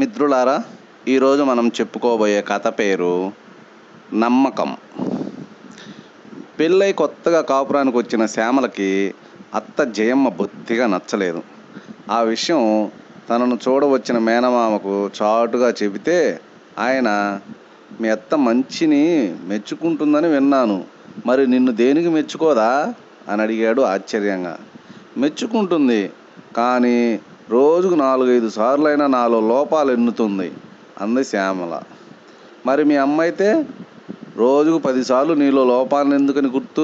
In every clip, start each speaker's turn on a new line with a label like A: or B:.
A: మిత్రులారా ఈరోజు మనం చెప్పుకోబోయే కథ పేరు నమ్మకం పెళ్ళై కొత్తగా కాపురానికి వచ్చిన శ్యామలకి అత్త జయమ్మ బొత్తిగా నచ్చలేదు ఆ విషయం తనను చూడవచ్చిన మేనమామకు చాటుగా చెబితే ఆయన మీ అత్త మంచిని మెచ్చుకుంటుందని విన్నాను మరి నిన్ను దేనికి మెచ్చుకోదా అని అడిగాడు ఆశ్చర్యంగా మెచ్చుకుంటుంది కానీ రోజుకు నాలుగైదు సార్లైనా నాలో లోపాలు ఎన్నుతుంది అంది శ్యామల మరి మీ అమ్మ అయితే రోజుకు పదిసార్లు నీలో లోపాలను ఎందుకని గుర్తు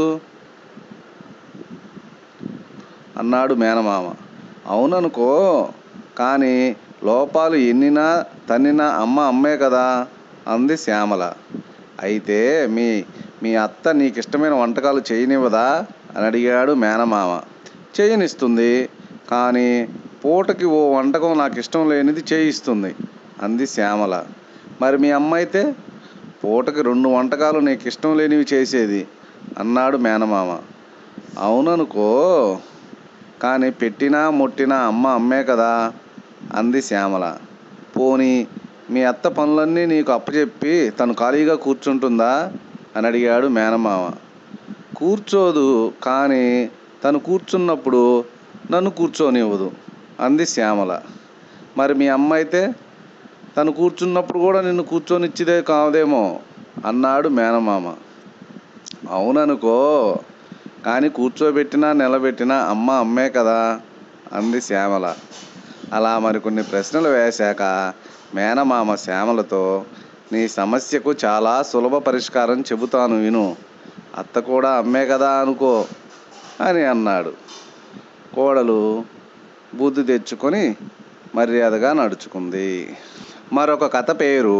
A: అన్నాడు మేనమామ అవుననుకో కానీ లోపాలు ఎన్నినా తన్నినా అమ్మ అమ్మే కదా అంది శ్యామల అయితే మీ మీ అత్త నీకు ఇష్టమైన వంటకాలు చేయనివ్వదా అని అడిగాడు మేనమామ చేయనిస్తుంది కానీ పూటకి ఓ వంటకం నాకు ఇష్టం లేనిది చేయిస్తుంది అంది శ్యామల మరి మీ అమ్మ అయితే పూటకి రెండు వంటకాలు నీకు ఇష్టం లేనివి చేసేది అన్నాడు మేనమామ అవుననుకో కానీ పెట్టినా ముట్టినా అమ్మ అమ్మే కదా అంది శ్యామల పోనీ మీ అత్త పనులన్నీ నీకు అప్పచెప్పి తను ఖాళీగా కూర్చుంటుందా అని అడిగాడు మేనమామ కూర్చోదు కానీ తను కూర్చున్నప్పుడు నన్ను కూర్చోనివ్వదు అంది శ్యామల మరి మీ అమ్మ అయితే తను కూర్చున్నప్పుడు కూడా నిన్ను కూర్చొనిచ్చిదే కాదేమో అన్నాడు మేనమామ అవుననుకో కానీ కూర్చోబెట్టినా నిలబెట్టినా అమ్మ అమ్మే కదా అంది శ్యామల అలా మరికొన్ని ప్రశ్నలు వేశాక మేనమామ శ్యామలతో నీ సమస్యకు చాలా సులభ పరిష్కారం చెబుతాను విను అత్త కూడా అమ్మే కదా అనుకో అని అన్నాడు కోడలు బుద్ధి తెచ్చుకొని మర్యాదగా నడుచుకుంది మరొక కథ పేరు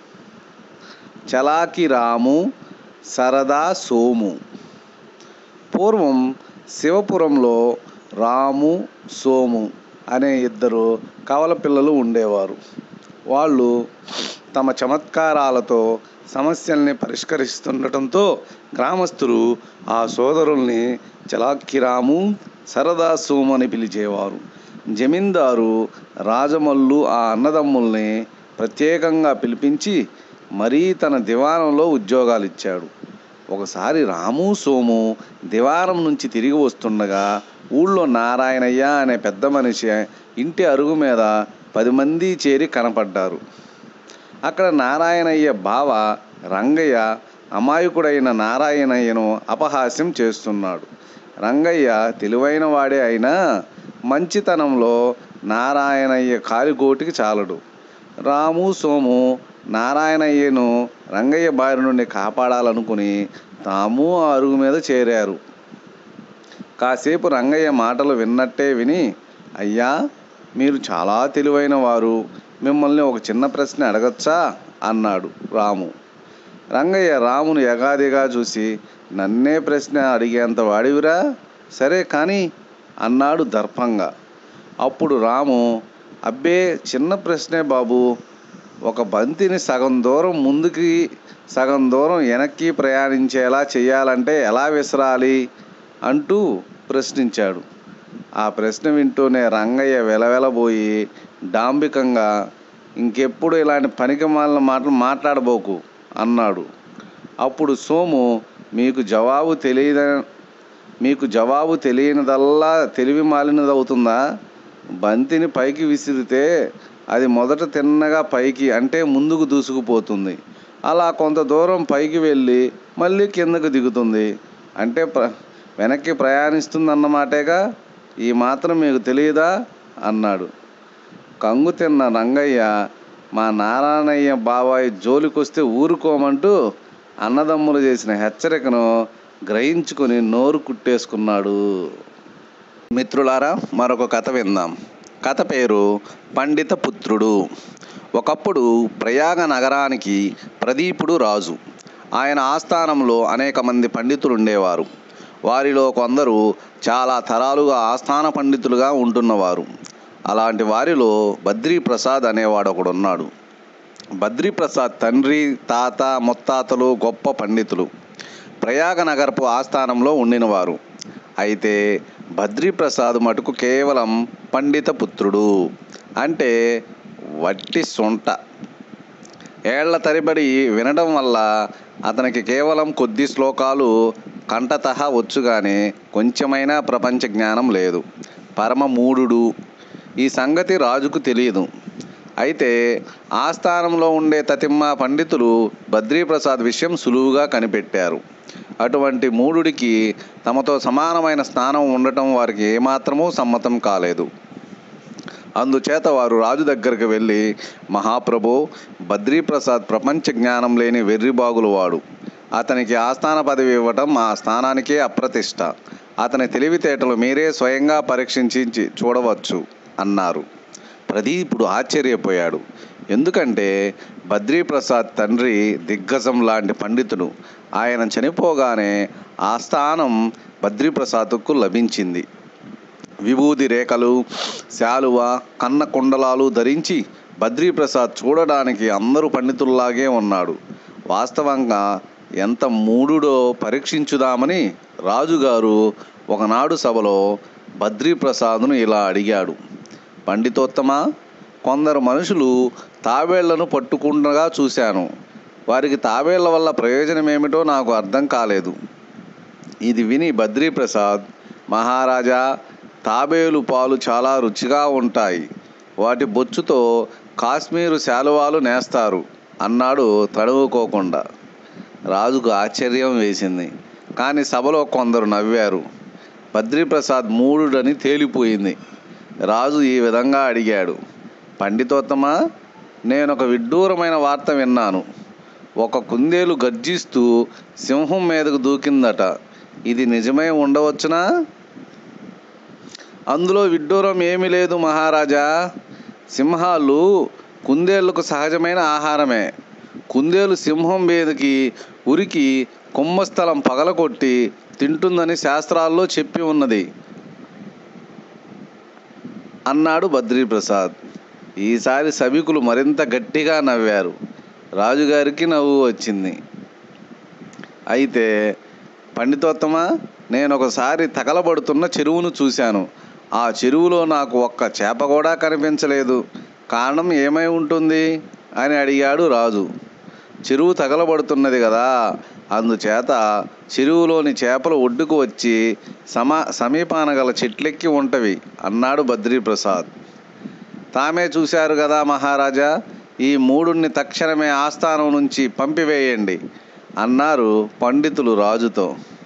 A: చలాకి రాము సరదా సోము పూర్వం శివపురంలో రాము సోము అనే ఇద్దరు కవల పిల్లలు ఉండేవారు వాళ్ళు తమ చమత్కారాలతో సమస్యల్ని పరిష్కరిస్తుండటంతో గ్రామస్తులు ఆ సోదరుల్ని చలాక్కిరాము సరదా సోము అని పిలిచేవారు జమీందారు రాజమల్లు ఆ అన్నదమ్ముల్ని ప్రత్యేకంగా పిలిపించి మరీ తన దివాణంలో ఉద్యోగాలు ఇచ్చాడు ఒకసారి రాము సోము దివారం నుంచి తిరిగి వస్తుండగా ఊళ్ళో నారాయణయ్య అనే పెద్ద మనిషి ఇంటి అరుగు మీద పది మంది చేరి కనపడ్డారు అక్కడ నారాయణయ్య బావ రంగయ్య అమాయకుడైన నారాయణయ్యను అపహాస్యం చేస్తున్నాడు రంగయ్య తెలివైన వాడే అయినా మంచితనంలో నారాయణయ్య కాలిగోటికి చాలడు రాము సోము నారాయణయ్యను రంగయ్య బారి నుండి కాపాడాలనుకుని తాము ఆ అరుగు మీద చేరారు కాసేపు రంగయ్య మాటలు విన్నట్టే విని అయ్యా మీరు చాలా తెలివైన వారు మిమ్మల్ని ఒక చిన్న ప్రశ్న అడగచ్చా అన్నాడు రాము రంగయ్య రామును యగాదిగా చూసి నన్నే ప్రశ్న అడిగేంత వాడివిరా సరే కానీ అన్నాడు దర్పంగా అప్పుడు రాము అబ్బే చిన్న ప్రశ్నే బాబు ఒక బంతిని సగం దూరం ముందుకి సగం దూరం వెనక్కి ప్రయాణించేలా చేయాలంటే ఎలా విసరాలి అంటూ ప్రశ్నించాడు ఆ ప్రశ్న వింటూనే రంగయ్య వెలవెలబోయి డాంబికంగా ఇంకెప్పుడు ఇలాంటి పనికి మాలిన మాటలు మాట్లాడబోకు అన్నాడు అప్పుడు సోము మీకు జవాబు తెలియద మీకు జవాబు తెలియనిదల్లా తెలివి మాలినది అవుతుందా బంతిని పైకి విసిరితే అది మొదట తిన్నగా పైకి అంటే ముందుకు దూసుకుపోతుంది అలా కొంత దూరం పైకి వెళ్ళి మళ్ళీ కిందకు దిగుతుంది అంటే ప్ర వెనక్కి ప్రయాణిస్తుందన్నమాటేగా ఈ మాత్రం మీకు తెలియదా అన్నాడు కంగు తిన్న రంగయ్య మా నారాయణయ్య బాబాయ్ జోలికొస్తే ఊరుకోమంటూ అన్నదమ్ములు చేసిన హెచ్చరికను గ్రహించుకొని నోరు కుట్టేసుకున్నాడు మిత్రులారా మరొక కథ విందాం కథ పేరు పండిత పుత్రుడు ఒకప్పుడు ప్రయాగ నగరానికి ప్రదీపుడు రాజు ఆయన ఆస్థానంలో అనేక మంది పండితులు ఉండేవారు వారిలో కొందరు చాలా తరాలుగా ఆస్థాన పండితులుగా ఉంటున్నవారు అలాంటి వారిలో బద్రీప్రసాద్ అనేవాడు ఒకడున్నాడు బద్రీప్రసాద్ తండ్రి తాత ముత్తాతలు గొప్ప పండితులు ప్రయాగ నగరపు ఆస్థానంలో ఉండినవారు అయితే బద్రీప్రసాద్ మటుకు కేవలం పండిత పుత్రుడు అంటే వట్టి సొంట ఏళ్ల తరబడి వినడం వల్ల అతనికి కేవలం కొద్ది శ్లోకాలు కంఠతః వచ్చు కానీ కొంచెమైనా ప్రపంచ జ్ఞానం లేదు పరమ మూఢుడు ఈ సంగతి రాజుకు తెలియదు అయితే ఆస్థానంలో ఉండే తతిమ్మ పండితులు బద్రీప్రసాద్ విషయం సులువుగా కనిపెట్టారు అటువంటి మూఢుడికి తమతో సమానమైన స్నానం ఉండటం వారికి ఏమాత్రమూ సమ్మతం కాలేదు అందుచేత వారు రాజు దగ్గరికి వెళ్ళి మహాప్రభు బద్రీప్రసాద్ ప్రపంచ జ్ఞానం లేని వెర్రిబాగులు వాడు అతనికి ఆస్థాన పదవి ఇవ్వటం మా స్థానానికే అప్రతిష్ట అతని తెలివితేటలు మీరే స్వయంగా పరీక్షించి చూడవచ్చు అన్నారు ప్రదీపుడు ఆశ్చర్యపోయాడు ఎందుకంటే బద్రీప్రసాద్ తండ్రి దిగ్గజం లాంటి పండితుడు ఆయన చనిపోగానే ఆ స్థానం బద్రీప్రసాద్కు లభించింది విభూది రేఖలు శాలువ కన్న కుండలాలు ధరించి బద్రీప్రసాద్ చూడడానికి అందరూ పండితుల్లాగే ఉన్నాడు వాస్తవంగా ఎంత మూడుడో పరీక్షించుదామని రాజుగారు ఒకనాడు సభలో బద్రీప్రసాద్ను ఇలా అడిగాడు పండితోత్తమ కొందరు మనుషులు తాబేళ్లను పట్టుకుండగా చూశాను వారికి తాబేళ్ల వల్ల ప్రయోజనం ఏమిటో నాకు అర్థం కాలేదు ఇది విని బద్రీప్రసాద్ మహారాజా తాబేలు పాలు చాలా రుచిగా ఉంటాయి వాటి బొచ్చుతో కాశ్మీరు శాలువాలు నేస్తారు అన్నాడు తడువుకోకుండా రాజుకు ఆశ్చర్యం వేసింది కానీ సభలో కొందరు నవ్వారు బద్రీప్రసాద్ మూడుడని తేలిపోయింది రాజు ఈ విధంగా అడిగాడు పండితోత్తమ నేను ఒక విడ్డూరమైన వార్త విన్నాను ఒక కుందేలు గర్జిస్తూ సింహం మీదకు దూకిందట ఇది నిజమే ఉండవచ్చునా అందులో విడ్డూరం ఏమీ లేదు మహారాజా సింహాలు కుందేళ్లకు సహజమైన ఆహారమే కుందేలు సింహం మీదకి ఉరికి కొమ్మస్థలం పగలకొట్టి తింటుందని శాస్త్రాల్లో చెప్పి ఉన్నది అన్నాడు బద్రీప్రసాద్ ఈసారి సభికులు మరింత గట్టిగా నవ్వారు రాజుగారికి నవ్వు వచ్చింది అయితే పండితోత్తమ నేను ఒకసారి తగలబడుతున్న చెరువును చూశాను ఆ చెరువులో నాకు ఒక్క చేప కూడా కనిపించలేదు కారణం ఏమై ఉంటుంది అని అడిగాడు రాజు చెరువు తగలబడుతున్నది కదా అందుచేత చెరువులోని చేపలు ఒడ్డుకు వచ్చి సమా సమీపాన గల చెట్లెక్కి ఉంటవి అన్నాడు బద్రీప్రసాద్ తామే చూశారు కదా మహారాజా ఈ మూడుని తక్షణమే ఆస్థానం నుంచి పంపివేయండి అన్నారు పండితులు రాజుతో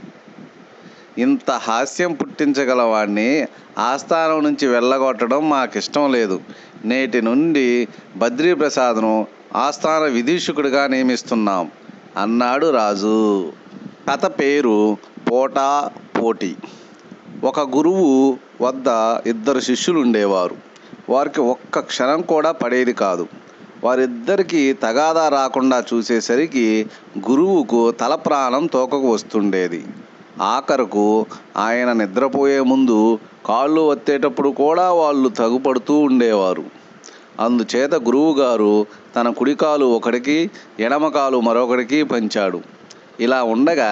A: ఇంత హాస్యం పుట్టించగల వాడిని ఆస్థానం నుంచి వెళ్ళగొట్టడం మాకిష్టం లేదు నేటి నుండి బద్రీప్రసాద్ను ఆస్థాన విదీషకుడిగా నియమిస్తున్నాం అన్నాడు రాజు కథ పేరు పోటా పోటీ ఒక గురువు వద్ద ఇద్దరు శిష్యులు ఉండేవారు వారికి ఒక్క క్షణం కూడా పడేది కాదు వారిద్దరికీ తగాదా రాకుండా చూసేసరికి గురువుకు తల ప్రాణం తోకకు వస్తుండేది ఆఖరకు ఆయన నిద్రపోయే ముందు కాళ్ళు ఒత్తేటప్పుడు కూడా వాళ్ళు తగుపడుతూ ఉండేవారు అందుచేత గురువుగారు తన కుడికాలు ఒకడికి ఎడమకాలు మరొకడికి పంచాడు ఇలా ఉండగా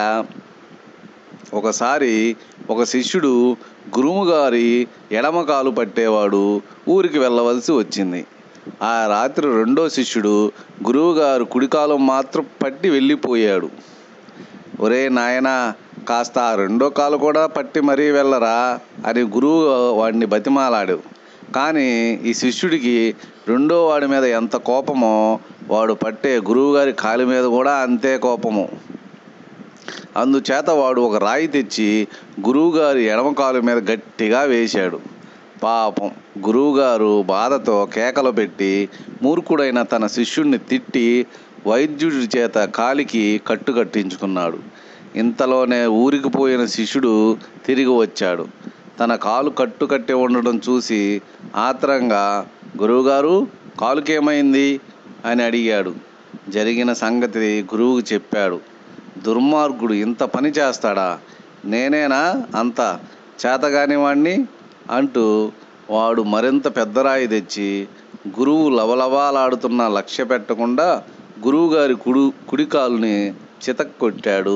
A: ఒకసారి ఒక శిష్యుడు గురువుగారి ఎడమకాలు పట్టేవాడు ఊరికి వెళ్ళవలసి వచ్చింది ఆ రాత్రి రెండో శిష్యుడు గురువుగారు కుడికాలు మాత్రం పట్టి వెళ్ళిపోయాడు ఒరే నాయనా కాస్త ఆ రెండో కాలు కూడా పట్టి మరీ వెళ్ళరా అని గురువు వాడిని బతిమాలాడు కానీ ఈ శిష్యుడికి రెండో వాడి మీద ఎంత కోపమో వాడు పట్టే గురువుగారి కాలి మీద కూడా అంతే కోపము అందుచేత వాడు ఒక రాయి తెచ్చి గురువుగారి ఎడమ కాలు మీద గట్టిగా వేశాడు పాపం గురువుగారు బాధతో కేకలు పెట్టి మూర్ఖుడైన తన శిష్యుణ్ణి తిట్టి వైద్యుడి చేత కాలికి కట్టు కట్టించుకున్నాడు ఇంతలోనే ఊరికి పోయిన శిష్యుడు తిరిగి వచ్చాడు తన కాలు కట్టు కట్టి ఉండడం చూసి ఆత్రంగా గురువుగారు కాలుకేమైంది అని అడిగాడు జరిగిన సంగతి గురువుకు చెప్పాడు దుర్మార్గుడు ఇంత పని చేస్తాడా నేనేనా అంత చేతగాని వాణ్ణి అంటూ వాడు మరింత పెద్ద రాయి తెచ్చి గురువు లవలవాలాడుతున్న లక్ష్య పెట్టకుండా గురువుగారి కుడు కుడికాలుని చితక్కొట్టాడు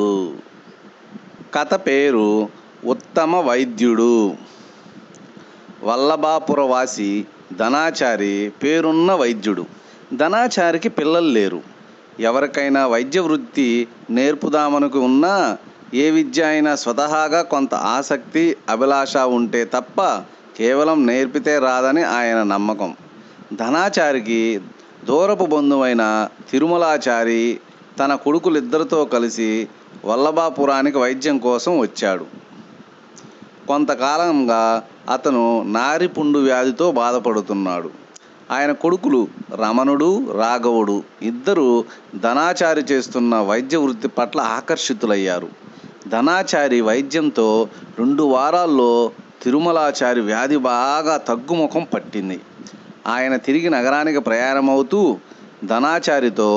A: కథ పేరు ఉత్తమ వైద్యుడు వల్లభాపురవాసి ధనాచారి పేరున్న వైద్యుడు ధనాచారికి పిల్లలు లేరు ఎవరికైనా వైద్య వృత్తి నేర్పుదామనుకు ఉన్నా ఏ విద్య అయినా స్వతహాగా కొంత ఆసక్తి అభిలాష ఉంటే తప్ప కేవలం నేర్పితే రాదని ఆయన నమ్మకం ధనాచారికి దూరపు బంధువైన తిరుమలాచారి తన కొడుకులిద్దరితో కలిసి వల్లభాపురానికి వైద్యం కోసం వచ్చాడు కొంతకాలంగా అతను నారిపుండు వ్యాధితో బాధపడుతున్నాడు ఆయన కొడుకులు రమణుడు రాఘవుడు ఇద్దరు ధనాచారి చేస్తున్న వైద్య వృత్తి పట్ల ఆకర్షితులయ్యారు ధనాచారి వైద్యంతో రెండు వారాల్లో తిరుమలాచారి వ్యాధి బాగా తగ్గుముఖం పట్టింది ఆయన తిరిగి నగరానికి ప్రయాణమవుతూ ధనాచారితో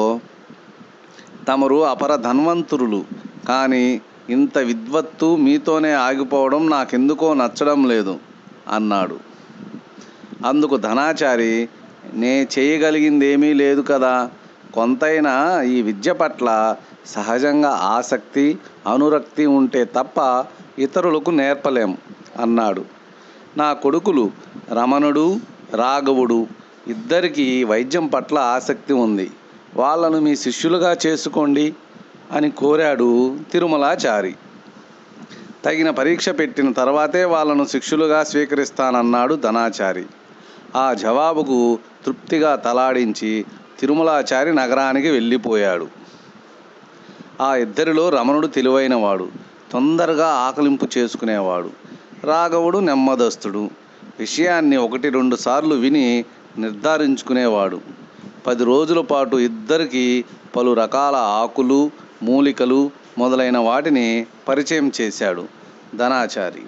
A: తమరు అపర ధన్వంతురులు కానీ ఇంత విద్వత్తు మీతోనే ఆగిపోవడం నాకెందుకో నచ్చడం లేదు అన్నాడు అందుకు ధనాచారి నే చేయగలిగిందేమీ లేదు కదా కొంతైనా ఈ విద్య పట్ల సహజంగా ఆసక్తి అనురక్తి ఉంటే తప్ప ఇతరులకు నేర్పలేం అన్నాడు నా కొడుకులు రమణుడు రాఘవుడు ఇద్దరికి వైద్యం పట్ల ఆసక్తి ఉంది వాళ్ళను మీ శిష్యులుగా చేసుకోండి అని కోరాడు తిరుమలాచారి తగిన పరీక్ష పెట్టిన తర్వాతే వాళ్ళను శిష్యులుగా స్వీకరిస్తానన్నాడు ధనాచారి ఆ జవాబుకు తృప్తిగా తలాడించి తిరుమలాచారి నగరానికి వెళ్ళిపోయాడు ఆ ఇద్దరిలో రమణుడు తెలివైనవాడు తొందరగా ఆకలింపు చేసుకునేవాడు రాఘవుడు నెమ్మదస్తుడు విషయాన్ని ఒకటి రెండు సార్లు విని నిర్ధారించుకునేవాడు పది రోజుల పాటు ఇద్దరికి పలు రకాల ఆకులు మూలికలు మొదలైన వాటిని పరిచయం చేశాడు ధనాచారి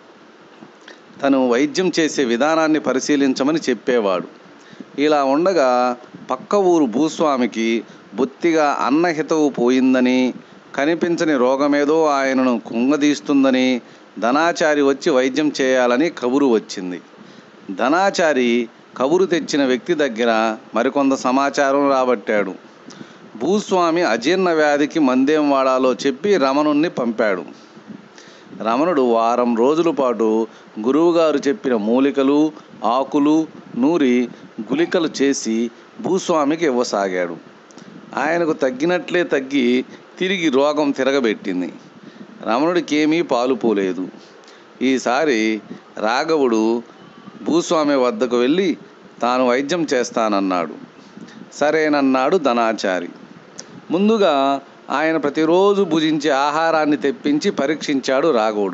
A: తను వైద్యం చేసే విధానాన్ని పరిశీలించమని చెప్పేవాడు ఇలా ఉండగా పక్క ఊరు భూస్వామికి బొత్తిగా అన్నహితవు పోయిందని కనిపించని రోగమేదో ఆయనను కుంగదీస్తుందని ధనాచారి వచ్చి వైద్యం చేయాలని కబురు వచ్చింది ధనాచారి కబురు తెచ్చిన వ్యక్తి దగ్గర మరికొంత సమాచారం రాబట్టాడు భూస్వామి అజీర్ణ వ్యాధికి మందేం వాడాలో చెప్పి రమణుణ్ణి పంపాడు రమణుడు వారం రోజుల పాటు గురువుగారు చెప్పిన మూలికలు ఆకులు నూరి గుళికలు చేసి భూస్వామికి ఇవ్వసాగాడు ఆయనకు తగ్గినట్లే తగ్గి తిరిగి రోగం తిరగబెట్టింది రమణుడికేమీ పాలుపోలేదు ఈసారి రాఘవుడు భూస్వామి వద్దకు వెళ్ళి తాను వైద్యం చేస్తానన్నాడు సరేనన్నాడు ధనాచారి ముందుగా ఆయన ప్రతిరోజు భుజించే ఆహారాన్ని తెప్పించి పరీక్షించాడు రాఘవుడు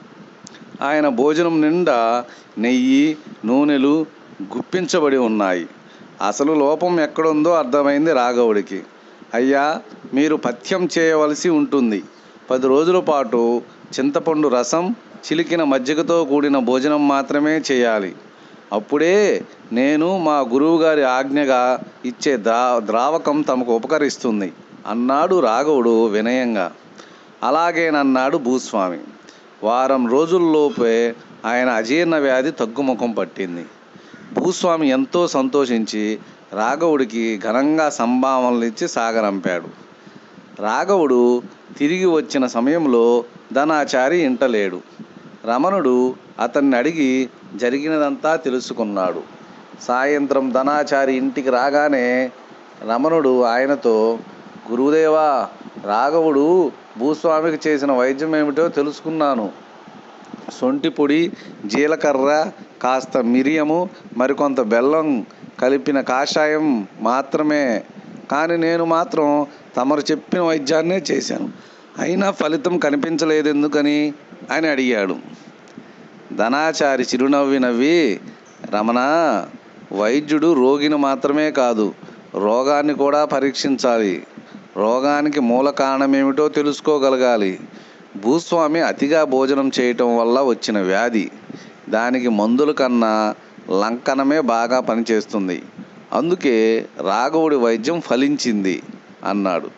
A: ఆయన భోజనం నిండా నెయ్యి నూనెలు గుప్పించబడి ఉన్నాయి అసలు లోపం ఎక్కడుందో అర్థమైంది రాఘవుడికి అయ్యా మీరు పథ్యం చేయవలసి ఉంటుంది పది రోజుల పాటు చింతపండు రసం చిలికిన మజ్జిగతో కూడిన భోజనం మాత్రమే చేయాలి అప్పుడే నేను మా గురువుగారి ఆజ్ఞగా ఇచ్చే ద్రా ద్రావకం తమకు ఉపకరిస్తుంది అన్నాడు రాఘవుడు వినయంగా అలాగేనన్నాడు భూస్వామి వారం రోజుల్లోపే ఆయన అజీర్ణ వ్యాధి తగ్గుముఖం పట్టింది భూస్వామి ఎంతో సంతోషించి రాఘవుడికి ఘనంగా సంభావనలు ఇచ్చి సాగరంపాడు రాఘవుడు తిరిగి వచ్చిన సమయంలో ధనాచారి ఇంటలేడు రమణుడు అతన్ని అడిగి జరిగినదంతా తెలుసుకున్నాడు సాయంత్రం ధనాచారి ఇంటికి రాగానే రమణుడు ఆయనతో గురుదేవా రాఘవుడు భూస్వామికి చేసిన వైద్యం ఏమిటో తెలుసుకున్నాను సొంటి పొడి జీలకర్ర కాస్త మిరియము మరికొంత బెల్లం కలిపిన కాషాయం మాత్రమే కానీ నేను మాత్రం తమరు చెప్పిన వైద్యాన్నే చేశాను అయినా ఫలితం కనిపించలేదు ఎందుకని అని అడిగాడు ధనాచారి చిరునవ్వి నవ్వి రమణ వైద్యుడు రోగిని మాత్రమే కాదు రోగాన్ని కూడా పరీక్షించాలి రోగానికి మూల కారణం ఏమిటో తెలుసుకోగలగాలి భూస్వామి అతిగా భోజనం చేయటం వల్ల వచ్చిన వ్యాధి దానికి మందుల కన్నా లంకనమే బాగా పనిచేస్తుంది అందుకే రాఘవుడి వైద్యం ఫలించింది అన్నాడు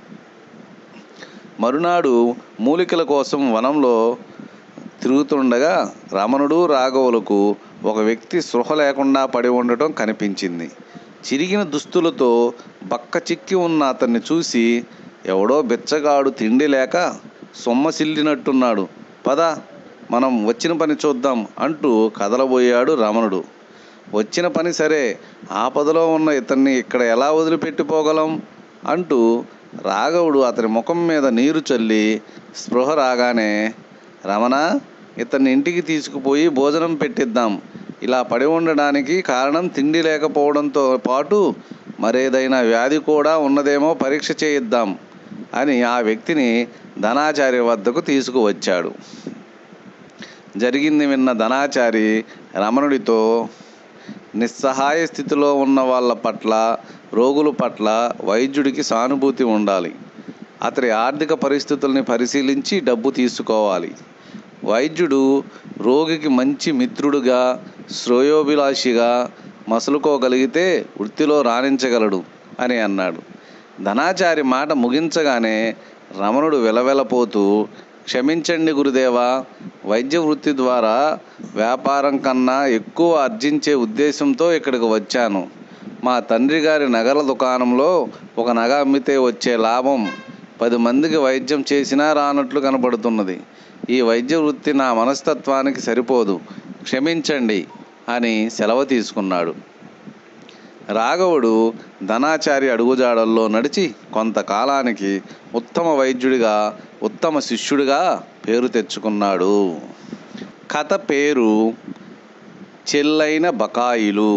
A: మరునాడు మూలికల కోసం వనంలో తిరుగుతుండగా రమణుడు రాఘవులకు ఒక వ్యక్తి సృహ లేకుండా పడి ఉండటం కనిపించింది చిరిగిన దుస్తులతో బక్క చిక్కి ఉన్న అతన్ని చూసి ఎవడో బిచ్చగాడు తిండి లేక సొమ్మసిల్లినట్టున్నాడు పద మనం వచ్చిన పని చూద్దాం అంటూ కదలబోయాడు రమణుడు వచ్చిన పని సరే ఆపదలో ఉన్న ఇతన్ని ఇక్కడ ఎలా వదిలిపెట్టిపోగలం అంటూ రాఘవుడు అతని ముఖం మీద నీరు చల్లి స్పృహ రాగానే రమణ ఇతన్ని ఇంటికి తీసుకుపోయి భోజనం పెట్టిద్దాం ఇలా పడి ఉండడానికి కారణం తిండి లేకపోవడంతో పాటు మరేదైనా వ్యాధి కూడా ఉన్నదేమో పరీక్ష చేయిద్దాం అని ఆ వ్యక్తిని ధనాచార్య వద్దకు తీసుకువచ్చాడు జరిగింది విన్న ధనాచారి రమణుడితో నిస్సహాయ స్థితిలో ఉన్న వాళ్ళ పట్ల రోగుల పట్ల వైద్యుడికి సానుభూతి ఉండాలి అతడి ఆర్థిక పరిస్థితుల్ని పరిశీలించి డబ్బు తీసుకోవాలి వైద్యుడు రోగికి మంచి మిత్రుడుగా శ్రేయోభిలాషిగా మసులుకోగలిగితే వృత్తిలో రాణించగలడు అని అన్నాడు ధనాచారి మాట ముగించగానే రమణుడు వెలవెలపోతూ క్షమించండి గురుదేవా వైద్య వృత్తి ద్వారా వ్యాపారం కన్నా ఎక్కువ ఆర్జించే ఉద్దేశంతో ఇక్కడికి వచ్చాను మా తండ్రి గారి నగల దుకాణంలో ఒక నగ అమ్మితే వచ్చే లాభం పది మందికి వైద్యం చేసినా రానట్లు కనబడుతున్నది ఈ వైద్య వృత్తి నా మనస్తత్వానికి సరిపోదు క్షమించండి అని సెలవు తీసుకున్నాడు రాఘవుడు ధనాచారి అడుగుజాడల్లో నడిచి కొంతకాలానికి ఉత్తమ వైద్యుడిగా ఉత్తమ శిష్యుడిగా పేరు తెచ్చుకున్నాడు కథ పేరు చెల్లైన బకాయిలు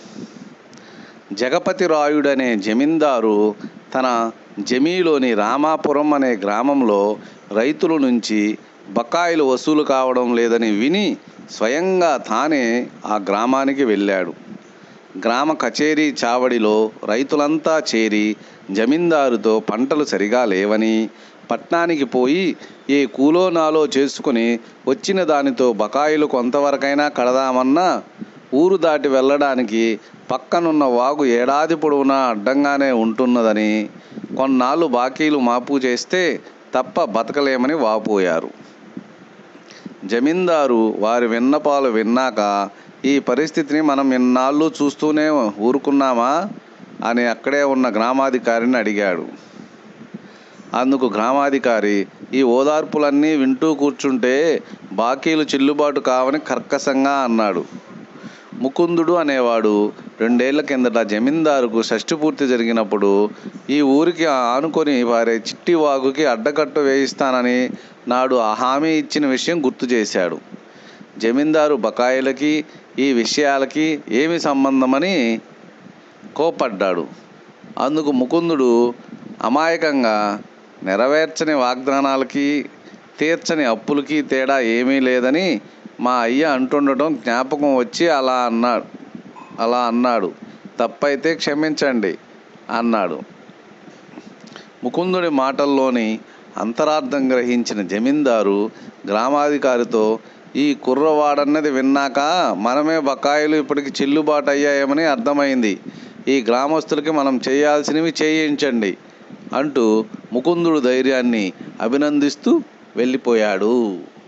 A: జగపతి రాయుడనే జమీందారు తన జమీలోని రామాపురం అనే గ్రామంలో రైతుల నుంచి బకాయిలు వసూలు కావడం లేదని విని స్వయంగా తానే ఆ గ్రామానికి వెళ్ళాడు గ్రామ కచేరీ చావడిలో రైతులంతా చేరి జమీందారుతో పంటలు సరిగా లేవని పట్నానికి పోయి ఏ కూలో నాలో చేసుకుని వచ్చిన దానితో బకాయిలు కొంతవరకైనా కడదామన్నా ఊరు దాటి వెళ్ళడానికి పక్కనున్న వాగు ఏడాది పొడవునా అడ్డంగానే ఉంటున్నదని కొన్నాళ్ళు బాకీలు మాపు చేస్తే తప్ప బతకలేమని వాపోయారు జమీందారు వారి విన్నపాలు విన్నాక ఈ పరిస్థితిని మనం ఇన్నాళ్ళు చూస్తూనే ఊరుకున్నామా అని అక్కడే ఉన్న గ్రామాధికారిని అడిగాడు అందుకు గ్రామాధికారి ఈ ఓదార్పులన్నీ వింటూ కూర్చుంటే బాకీలు చెల్లుబాటు కావని కర్కశంగా అన్నాడు ముకుందుడు అనేవాడు రెండేళ్ల కిందట జమీందారుకు షష్ఠి పూర్తి జరిగినప్పుడు ఈ ఊరికి ఆనుకొని వారే చిట్టి వాగుకి అడ్డకట్టు వేయిస్తానని నాడు ఆ హామీ ఇచ్చిన విషయం గుర్తు చేశాడు జమీందారు బకాయిలకి ఈ విషయాలకి ఏమి సంబంధమని కోపడ్డాడు అందుకు ముకుందుడు అమాయకంగా నెరవేర్చని వాగ్దానాలకి తీర్చని అప్పులకి తేడా ఏమీ లేదని మా అయ్య అంటుండటం జ్ఞాపకం వచ్చి అలా అన్నాడు అలా అన్నాడు తప్పైతే క్షమించండి అన్నాడు ముకుందుడి మాటల్లోని అంతరార్థం గ్రహించిన జమీందారు గ్రామాధికారితో ఈ కుర్రవాడన్నది విన్నాక మనమే బకాయిలు ఇప్పటికి చెల్లుబాటు అయ్యాయేమని అర్థమైంది ఈ గ్రామస్తులకి మనం చేయాల్సినవి చేయించండి అంటూ ముకుందుడు ధైర్యాన్ని అభినందిస్తూ వెళ్ళిపోయాడు